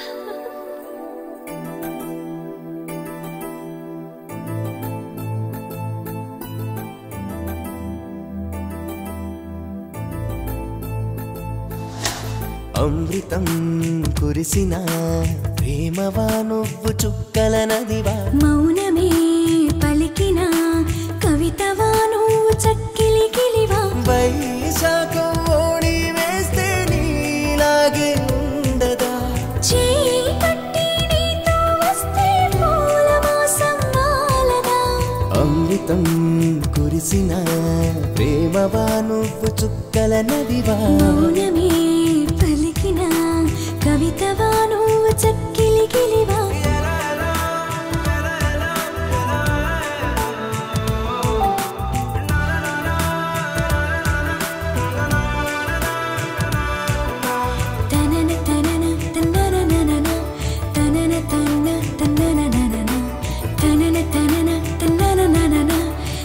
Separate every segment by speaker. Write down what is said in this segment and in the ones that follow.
Speaker 1: అమృతం కురిసిన ప్రేమవా నువ్వు చుక్కల నదివా
Speaker 2: మౌనమే పలికిన కవితవా నువ్వు చక్కిలి కిలివా
Speaker 1: వైశాఖం ఓడి వేస్తే నీలాగే ఉండదా
Speaker 2: చేయి పట్టి నీతో వస్తే పూలమాసం వాలదా
Speaker 1: అమృతం కురిసిన ప్రేమవా నువ్వు చుక్కల నదివా
Speaker 2: మౌనమే పలికిన కవితవా నువ్వు చక్కిలి కిలివా తనన తనన తన్ననననన తనన తన్న తన్ననననన తనన తనన తన్ననననన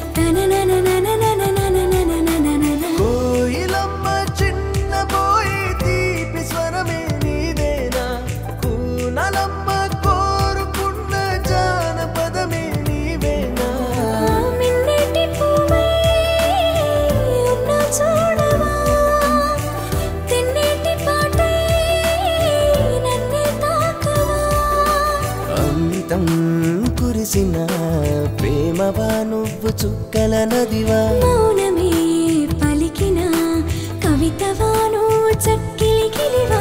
Speaker 2: తనననననననననననననన
Speaker 1: కోయిలమ్మ చిన్న పోయి తీపి స్వరమే నీదేనా కూనలమ్మ కోరుకున్న జానపదమే నీవేనా
Speaker 2: మిన్నెటి పువ్వై ఉన్న చూడవా తిన్నేటి పాటై నన్నే తాకవా
Speaker 1: అమృతం కురిసిన ప్రేమవా నువ్వు చుక్కల నదివా
Speaker 2: మౌనమే పలికిన కవితవా నువ్వు చక్కిలి కిలివా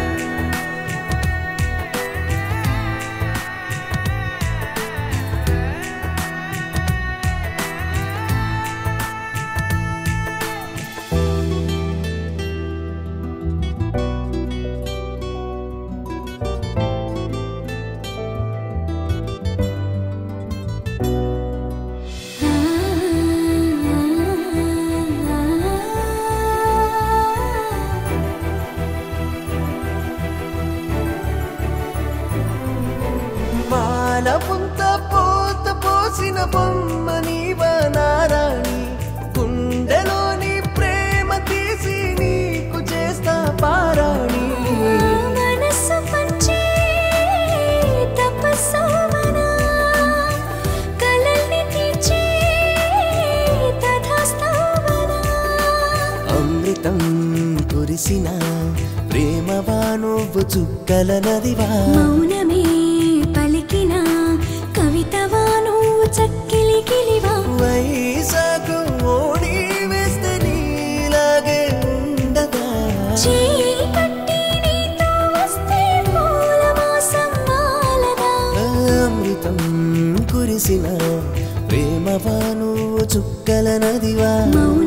Speaker 1: మాల పుంత పోత పోసిన బొమ్మ నీవా నారాణి గుండెలోని ప్రేమ తీసి నీకు చేస్తా పారాణి
Speaker 2: మనస్సు పంచే తపస్సవనా కలల్ని తీర్చే తథాస్తవనా
Speaker 1: అమృతం కురిసిన ప్రేమవా నువ్వు చుక్కల నదివా
Speaker 2: మౌనమే పలికిన కవితవా నువ్వు చక్కిలి కిలివా
Speaker 1: వైశాఖు ఓడి వేస్తే నీలాగే ఉండదా
Speaker 2: చేయి పట్టి నీతో వస్తే పూలమాసం వాలదా
Speaker 1: అమృతం కురిసిన ప్రేమవా నువ్వు చుక్కల నదివా
Speaker 2: మౌన